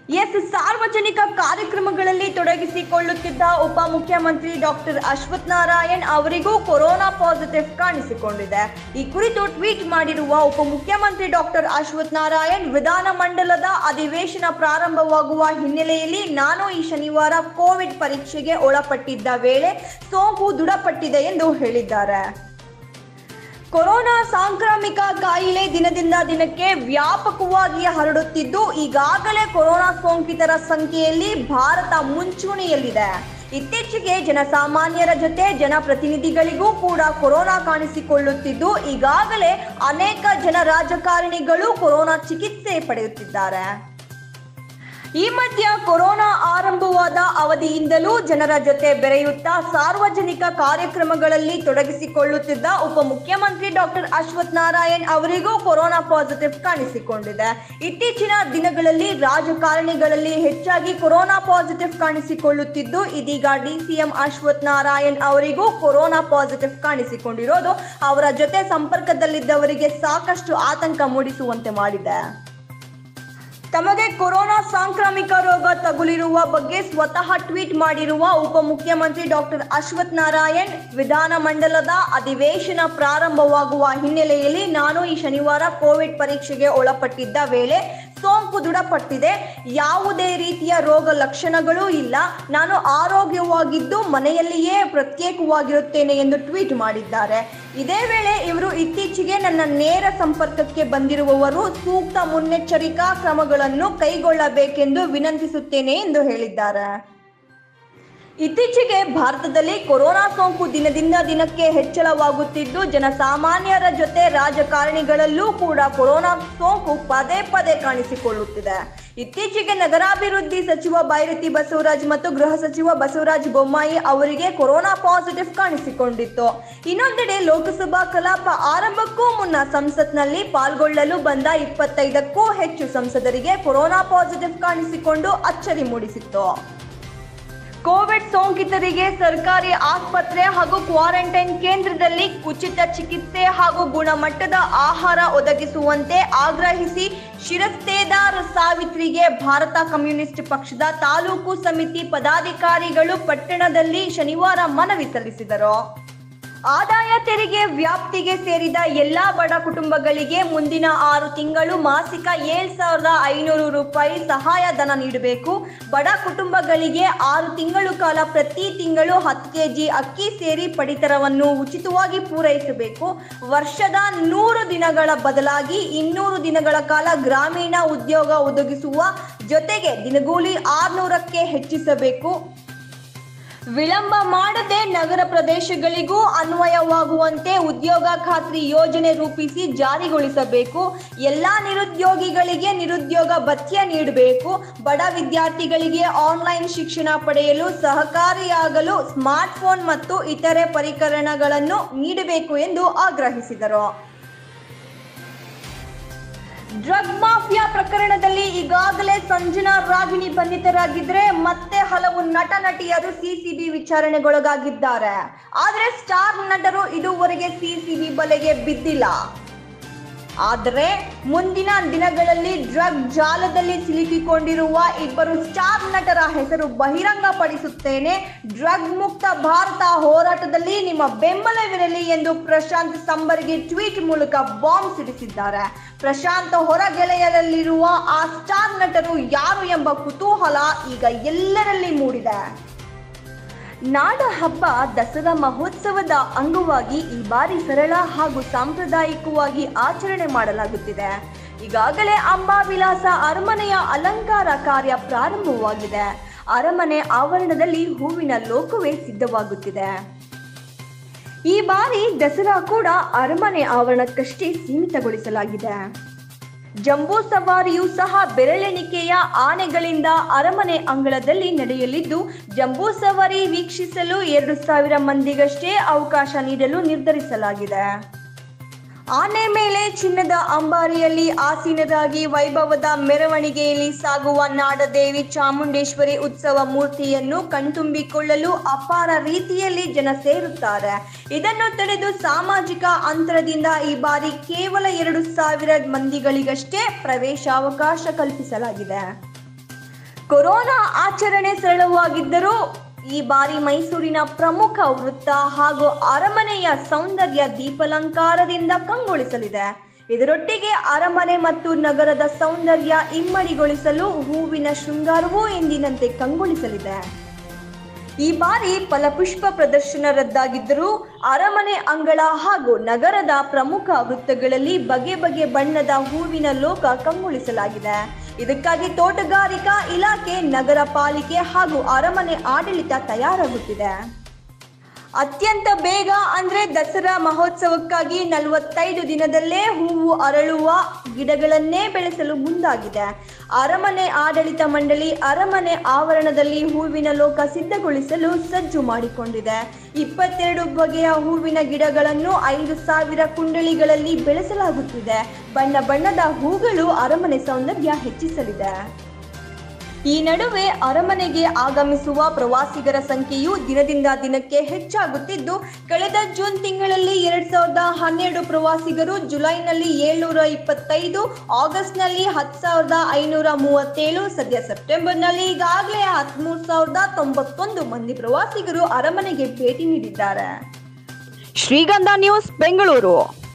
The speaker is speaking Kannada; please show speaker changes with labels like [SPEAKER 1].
[SPEAKER 1] ಎಸ್ ಸಾರ್ವಜನಿಕ ಕಾರ್ಯಕ್ರಮಗಳಲ್ಲಿ ತೊಡಗಿಸಿಕೊಳ್ಳುತ್ತಿದ್ದ ಉಪಮುಖ್ಯಮಂತ್ರಿ ಡಾಕ್ಟರ್ ಅಶ್ವಥ್ ನಾರಾಯಣ್ ಅವರಿಗೂ ಕೊರೋನಾ ಪಾಸಿಟಿವ್ ಕಾಣಿಸಿಕೊಂಡಿದೆ ಈ ಕುರಿತು ಟ್ವೀಟ್ ಮಾಡಿರುವ ಉಪಮುಖ್ಯಮಂತ್ರಿ ಡಾಕ್ಟರ್ ಅಶ್ವಥ್ ನಾರಾಯಣ್ ವಿಧಾನಮಂಡಲದ ಅಧಿವೇಶನ ಪ್ರಾರಂಭವಾಗುವ ಹಿನ್ನೆಲೆಯಲ್ಲಿ ನಾನು ಈ ಶನಿವಾರ ಕೋವಿಡ್ ಪರೀಕ್ಷೆಗೆ ಒಳಪಟ್ಟಿದ್ದ ವೇಳೆ ಸೋಂಕು ದೃಢಪಟ್ಟಿದೆ ಎಂದು ಹೇಳಿದ್ದಾರೆ ಕೊರೋನಾ ಸಾಂಕ್ರಾಮಿಕ ಕಾಯಿಲೆ ದಿನದಿಂದ ದಿನಕ್ಕೆ ವ್ಯಾಪಕವಾಗಿ ಹರಡುತ್ತಿದ್ದು ಈಗಾಗಲೇ ಕೊರೋನಾ ಸೋಂಕಿತರ ಸಂಖ್ಯೆಯಲ್ಲಿ ಭಾರತ ಮುಂಚೂಣಿಯಲ್ಲಿದೆ ಇತ್ತೀಚೆಗೆ ಜನಸಾಮಾನ್ಯರ ಜೊತೆ ಜನಪ್ರತಿನಿಧಿಗಳಿಗೂ ಕೂಡ ಕೊರೋನಾ ಕಾಣಿಸಿಕೊಳ್ಳುತ್ತಿದ್ದು ಈಗಾಗಲೇ ಅನೇಕ ಜನ ರಾಜಕಾರಣಿಗಳು ಕೊರೋನಾ ಚಿಕಿತ್ಸೆ ಪಡೆಯುತ್ತಿದ್ದಾರೆ ಈ ಮಧ್ಯ ಕೊರೋನಾ ಆರಂಭವಾದ ಅವಧಿಯಿಂದಲೂ ಜನರ ಜೊತೆ ಬೆರೆಯುತ್ತಾ ಸಾರ್ವಜನಿಕ ಕಾರ್ಯಕ್ರಮಗಳಲ್ಲಿ ತೊಡಗಿಸಿಕೊಳ್ಳುತ್ತಿದ್ದ ಉಪಮುಖ್ಯಮಂತ್ರಿ ಡಾಕ್ಟರ್ ಅಶ್ವಥ್ ನಾರಾಯಣ್ ಅವರಿಗೂ ಕೊರೋನಾ ಪಾಸಿಟಿವ್ ಕಾಣಿಸಿಕೊಂಡಿದೆ ಇತ್ತೀಚಿನ ದಿನಗಳಲ್ಲಿ ರಾಜಕಾರಣಿಗಳಲ್ಲಿ ಹೆಚ್ಚಾಗಿ ಕೊರೋನಾ ಪಾಸಿಟಿವ್ ಕಾಣಿಸಿಕೊಳ್ಳುತ್ತಿದ್ದು ಇದೀಗ ಡಿಸಿಎಂ ಅಶ್ವಥ್ ನಾರಾಯಣ್ ಅವರಿಗೂ ಕೊರೋನಾ ಪಾಸಿಟಿವ್ ಕಾಣಿಸಿಕೊಂಡಿರೋದು ಅವರ ಜೊತೆ ಸಂಪರ್ಕದಲ್ಲಿದ್ದವರಿಗೆ ಸಾಕಷ್ಟು ಆತಂಕ ಮೂಡಿಸುವಂತೆ ಮಾಡಿದೆ ತಮಗೆ ಕೊರೋನಾ ಸಾಂಕ್ರಾಮಿಕ ರೋಗ ತಗುಲಿರುವ ಬಗ್ಗೆ ಸ್ವತಃ ಟ್ವೀಟ್ ಮಾಡಿರುವ ಉಪಮುಖ್ಯಮಂತ್ರಿ ಡಾಕ್ಟರ್ ಅಶ್ವಥ್ ನಾರಾಯಣ್ ವಿಧಾನಮಂಡಲದ ಅಧಿವೇಶನ ಪ್ರಾರಂಭವಾಗುವ ಹಿನ್ನೆಲೆಯಲ್ಲಿ ನಾನು ಈ ಶನಿವಾರ ಕೋವಿಡ್ ಪರೀಕ್ಷೆಗೆ ಒಳಪಟ್ಟಿದ್ದ ವೇಳೆ ಸೋಂಕು ದೃಢಪಟ್ಟಿದೆ ಯಾವುದೇ ರೀತಿಯ ರೋಗ ಲಕ್ಷಣಗಳೂ ಇಲ್ಲ ನಾನು ಆರೋಗ್ಯವಾಗಿದ್ದು ಮನೆಯಲ್ಲಿಯೇ ಪ್ರತ್ಯೇಕವಾಗಿರುತ್ತೇನೆ ಎಂದು ಟ್ವೀಟ್ ಮಾಡಿದ್ದಾರೆ ಇದೇ ವೇಳೆ ಇವರು ಇತ್ತೀಚೆಗೆ ನನ್ನ ನೇರ ಸಂಪರ್ಕಕ್ಕೆ ಬಂದಿರುವವರು ಸೂಕ್ತ ಮುನ್ನೆಚ್ಚರಿಕಾ ಕ್ರಮಗಳನ್ನು ಕೈಗೊಳ್ಳಬೇಕೆಂದು ವಿನಂತಿಸುತ್ತೇನೆ ಎಂದು ಹೇಳಿದ್ದಾರೆ ಇತ್ತೀಚೆಗೆ ಭಾರತದಲ್ಲಿ ಕೊರೋನಾ ಸೋಂಕು ದಿನದಿಂದ ದಿನಕ್ಕೆ ಹೆಚ್ಚಳವಾಗುತ್ತಿದ್ದು ಜನಸಾಮಾನ್ಯರ ಜೊತೆ ರಾಜಕಾರಣಿಗಳಲ್ಲೂ ಕೂಡ ಕೊರೋನಾ ಸೋಂಕು ಪದೇ ಪದೇ ಕಾಣಿಸಿಕೊಳ್ಳುತ್ತಿದೆ ಇತ್ತೀಚೆಗೆ ನಗರಾಭಿವೃದ್ಧಿ ಸಚಿವ ಬೈರತಿ ಬಸವರಾಜ್ ಮತ್ತು ಗೃಹ ಸಚಿವ ಬಸವರಾಜ ಬೊಮ್ಮಾಯಿ ಅವರಿಗೆ ಕೊರೋನಾ ಪಾಸಿಟಿವ್ ಕಾಣಿಸಿಕೊಂಡಿತ್ತು ಇನ್ನೊಂದೆಡೆ ಲೋಕಸಭಾ ಕಲಾಪ ಆರಂಭಕ್ಕೂ ಮುನ್ನ ಸಂಸತ್ನಲ್ಲಿ ಪಾಲ್ಗೊಳ್ಳಲು ಬಂದ ಇಪ್ಪತ್ತೈದಕ್ಕೂ ಹೆಚ್ಚು ಸಂಸದರಿಗೆ ಕೊರೋನಾ ಪಾಸಿಟಿವ್ ಕಾಣಿಸಿಕೊಂಡು ಅಚ್ಚರಿ ಮೂಡಿಸಿತ್ತು ಕೋವಿಡ್ ಸೋಂಕಿತರಿಗೆ ಸರ್ಕಾರಿ ಆಸ್ಪತ್ರೆ ಹಾಗೂ ಕ್ವಾರಂಟೈನ್ ಕೇಂದ್ರದಲ್ಲಿ ಉಚಿತ ಚಿಕಿತ್ಸೆ ಹಾಗೂ ಗುಣಮಟ್ಟದ ಆಹಾರ ಒದಗಿಸುವಂತೆ ಆಗ್ರಹಿಸಿ ಶಿರಸ್ತೇದಾರ್ ಸಾವಿತ್ರಿಗೆ ಭಾರತ ಕಮ್ಯುನಿಸ್ಟ್ ಪಕ್ಷದ ತಾಲೂಕು ಸಮಿತಿ ಪದಾಧಿಕಾರಿಗಳು ಪಟ್ಟಣದಲ್ಲಿ ಶನಿವಾರ ಮನವಿ ಸಲ್ಲಿಸಿದರು ಆದಾಯ ತೆರಿಗೆ ವ್ಯಾಪ್ತಿಗೆ ಸೇರಿದ ಎಲ್ಲಾ ಬಡ ಕುಟುಂಬಗಳಿಗೆ ಮುಂದಿನ ಆರು ತಿಂಗಳು ಮಾಸಿಕ ಏಳ್ ಸಾವಿರದ ಐನೂರು ರೂಪಾಯಿ ಸಹಾಯಧನ ನೀಡಬೇಕು ಬಡ ಕುಟುಂಬಗಳಿಗೆ ಆರು ತಿಂಗಳು ಕಾಲ ಪ್ರತಿ ತಿಂಗಳು ಹತ್ತು ಕೆಜಿ ಅಕ್ಕಿ ಸೇರಿ ಪಡಿತರವನ್ನು ಉಚಿತವಾಗಿ ಪೂರೈಸಬೇಕು ವರ್ಷದ ನೂರು ದಿನಗಳ ಬದಲಾಗಿ ಇನ್ನೂರು ದಿನಗಳ ಕಾಲ ಗ್ರಾಮೀಣ ಉದ್ಯೋಗ ಒದಗಿಸುವ ಜೊತೆಗೆ ದಿನಗೂಲಿ ಆರ್ನೂರಕ್ಕೆ ಹೆಚ್ಚಿಸಬೇಕು ವಿಳಂಬ ಮಾಡದೆ ನಗರ ಪ್ರದೇಶಗಳಿಗೂ ಅನ್ವಯವಾಗುವಂತೆ ಉದ್ಯೋಗ ಖಾತ್ರಿ ಯೋಜನೆ ರೂಪಿಸಿ ಜಾರಿಗೊಳಿಸಬೇಕು ಎಲ್ಲ ನಿರುದ್ಯೋಗಿಗಳಿಗೆ ನಿರುದ್ಯೋಗ ಭತ್ಯೆ ನೀಡಬೇಕು ಬಡ ವಿದ್ಯಾರ್ಥಿಗಳಿಗೆ ಆನ್ಲೈನ್ ಶಿಕ್ಷಣ ಪಡೆಯಲು ಸಹಕಾರಿಯಾಗಲು ಸ್ಮಾರ್ಟ್ಫೋನ್ ಮತ್ತು ಇತರೆ ಪರಿಕರಣಗಳನ್ನು ನೀಡಬೇಕು ಎಂದು ಆಗ್ರಹಿಸಿದರು ಡ್ರಗ್ ಮಾಫಿಯಾ ಪ್ರಕರಣದಲ್ಲಿ ಈಗಾಗಲೇ ಸಂಜನಾ ರಾಗಿಣಿ ಬಂಧಿತರಾಗಿದ್ರೆ ಮತ್ತೆ ಹಲವು ನಟ ನಟಿಯರು ಸಿಸಿಬಿ ವಿಚಾರಣೆಗೊಳಗಾಗಿದ್ದಾರೆ ಆದರೆ ಸ್ಟಾರ್ ನಟರು ಇದುವರೆಗೆ ಸಿಸಿಬಿ ಬಲೆಗೆ ಬಿದ್ದಿಲ್ಲ ಆದರೆ ಮುಂದಿನ ದಿನಗಳಲ್ಲಿ ಡ್ರಗ್ ಜಾಲದಲ್ಲಿ ಸಿಲುಕಿಕೊಂಡಿರುವ ಇಬ್ಬರು ಸ್ಟಾರ್ ನಟರ ಹೆಸರು ಬಹಿರಂಗಪಡಿಸುತ್ತೇನೆ ಡ್ರಗ್ ಮುಕ್ತ ಭಾರತ ಹೋರಾಟದಲ್ಲಿ ನಿಮ್ಮ ಬೆಂಬಲವಿರಲಿ ಎಂದು ಪ್ರಶಾಂತ್ ಸಂಬರ್ಗಿ ಟ್ವೀಟ್ ಮೂಲಕ ಬಾಂಬ್ ಸಿಡಿಸಿದ್ದಾರೆ ಪ್ರಶಾಂತ್ ಹೊರಗೆಳೆಯರಲ್ಲಿರುವ ಆ ಸ್ಟಾರ್ ನಟರು ಯಾರು ಎಂಬ ಕುತೂಹಲ ಈಗ ಎಲ್ಲರಲ್ಲಿ ಮೂಡಿದೆ ನಾಡ ಹಬ್ಬ ದಸರಾ ಮಹೋತ್ಸವದ ಅಂಗವಾಗಿ ಈ ಬಾರಿ ಸರಳ ಹಾಗೂ ಸಾಂಪ್ರದಾಯಿಕವಾಗಿ ಆಚರಣೆ ಮಾಡಲಾಗುತ್ತಿದೆ ಈಗಾಗಲೇ ಅಂಬಾವಿಲಾಸ ಅರಮನೆಯ ಅಲಂಕಾರ ಕಾರ್ಯ ಪ್ರಾರಂಭವಾಗಿದೆ ಅರಮನೆ ಆವರಣದಲ್ಲಿ ಹೂವಿನ ಲೋಕವೇ ಸಿದ್ಧವಾಗುತ್ತಿದೆ ಈ ಬಾರಿ ದಸರಾ ಕೂಡ ಅರಮನೆ ಆವರಣಕ್ಕಷ್ಟೇ ಸೀಮಿತಗೊಳಿಸಲಾಗಿದೆ ಜಂಬೂ ಸವಾರಿಯೂ ಸಹ ಬೆರಳೆಣಿಕೆಯ ಆನೆಗಳಿಂದ ಅರಮನೆ ಅಂಗಳದಲ್ಲಿ ನಡೆಯಲಿದ್ದು ಜಂಬೂ ಸವಾರಿ ವೀಕ್ಷಿಸಲು ಎರಡು ಸಾವಿರ ಮಂದಿಗಷ್ಟೇ ಅವಕಾಶ ನೀಡಲು ನಿರ್ಧರಿಸಲಾಗಿದೆ ಆನೆ ಮೇಲೆ ಚಿನ್ನದ ಅಂಬಾರಿಯಲ್ಲಿ ಆಸೀನರಾಗಿ ವೈಭವದ ಮೆರವಣಿಗೆಯಲ್ಲಿ ಸಾಗುವ ನಾಡದೇವಿ ಚಾಮುಂಡೇಶ್ವರಿ ಉತ್ಸವ ಮೂರ್ತಿಯನ್ನು ಕಣ್ತುಂಬಿಕೊಳ್ಳಲು ಅಪಾರ ರೀತಿಯಲ್ಲಿ ಜನ ಸೇರುತ್ತಾರೆ ಇದನ್ನು ತಡೆದು ಸಾಮಾಜಿಕ ಅಂತರದಿಂದ ಈ ಬಾರಿ ಕೇವಲ ಎರಡು ಸಾವಿರ ಮಂದಿಗಳಿಗಷ್ಟೇ ಪ್ರವೇಶಾವಕಾಶ ಕಲ್ಪಿಸಲಾಗಿದೆ ಕೊರೋನಾ ಆಚರಣೆ ಸರಳವಾಗಿದ್ದರೂ ಈ ಬಾರಿ ಮೈಸೂರಿನ ಪ್ರಮುಖ ವೃತ್ತ ಹಾಗೂ ಅರಮನೆಯ ಸೌಂದರ್ಯ ದೀಪಲಂಕಾರದಿಂದ ಕಂಗೊಳಿಸಲಿದೆ ಇದರೊಟ್ಟಿಗೆ ಅರಮನೆ ಮತ್ತು ನಗರದ ಸೌಂದರ್ಯ ಇಮ್ಮಡಿಗೊಳಿಸಲು ಹೂವಿನ ಶೃಂಗಾರವೂ ಎಂದಿನಂತೆ ಕಂಗೊಳಿಸಲಿದೆ ಈ ಬಾರಿ ಫಲಪುಷ್ಪ ಪ್ರದರ್ಶನ ರದ್ದಾಗಿದ್ದರೂ ಅರಮನೆ ಅಂಗಳ ಹಾಗೂ ನಗರದ ಪ್ರಮುಖ ವೃತ್ತಗಳಲ್ಲಿ ಬಗೆ ಬಗೆ ಬಣ್ಣದ ಹೂವಿನ ಲೋಕ ಕಂಗೊಳಿಸಲಾಗಿದೆ ಇದಕ್ಕಾಗಿ ತೋಟಗಾರಿಕಾ ಇಲಾಖೆ ನಗರ ಪಾಲಿಕೆ ಹಾಗೂ ಅರಮನೆ ಆಡಳಿತ ತಯಾರಾಗುತ್ತಿದೆ ಅತ್ಯಂತ ಬೇಗ ಅಂದ್ರೆ ದಸರಾ ಮಹೋತ್ಸವಕ್ಕಾಗಿ ನಲವತ್ತೈದು ದಿನದಲ್ಲೇ ಹೂವು ಅರಳುವ ಗಿಡಗಳನ್ನೇ ಬೆಳೆಸಲು ಮುಂದಾಗಿದೆ ಅರಮನೆ ಆಡಳಿತ ಮಂಡಳಿ ಅರಮನೆ ಆವರಣದಲ್ಲಿ ಹೂವಿನ ಲೋಕ ಸಿದ್ಧಗೊಳಿಸಲು ಸಜ್ಜು ಮಾಡಿಕೊಂಡಿದೆ ಇಪ್ಪತ್ತೆರಡು ಬಗೆಯ ಹೂವಿನ ಗಿಡಗಳನ್ನು ಐದು ಸಾವಿರ ಕುಂಡಳಿಗಳಲ್ಲಿ ಬೆಳೆಸಲಾಗುತ್ತಿದೆ ಬಣ್ಣ ಬಣ್ಣದ ಹೂಗಳು ಅರಮನೆ ಸೌಂದರ್ಯ ಹೆಚ್ಚಿಸಲಿದೆ ಈ ನಡುವೆ ಅರಮನೆಗೆ ಆಗಮಿಸುವ ಪ್ರವಾಸಿಗರ ಸಂಖ್ಯೆಯು ದಿನದಿಂದ ದಿನಕ್ಕೆ ಹೆಚ್ಚಾಗುತ್ತಿದ್ದು ಕಳೆದ ಜೂನ್ ತಿಂಗಳಲ್ಲಿ ಎರಡ್ ಸಾವಿರದ ಹನ್ನೆರಡು ಪ್ರವಾಸಿಗರು ಜುಲೈನಲ್ಲಿ ಏಳ್ನೂರ ಇಪ್ಪತ್ತೈದು ಆಗಸ್ಟ್ನಲ್ಲಿ ಹತ್ತು ಸಾವಿರದ ಐನೂರ ಮೂವತ್ತೇಳು ಸದ್ಯ ಸೆಪ್ಟೆಂಬರ್ನಲ್ಲಿ ಈಗಾಗಲೇ ಹದಿಮೂರು ಸಾವಿರದ ತೊಂಬತ್ತೊಂದು ಮಂದಿ ಪ್ರವಾಸಿಗರು ಅರಮನೆಗೆ ಭೇಟಿ ನೀಡಿದ್ದಾರೆ ಶ್ರೀಗಂಧ ನ್ಯೂಸ್ ಬೆಂಗಳೂರು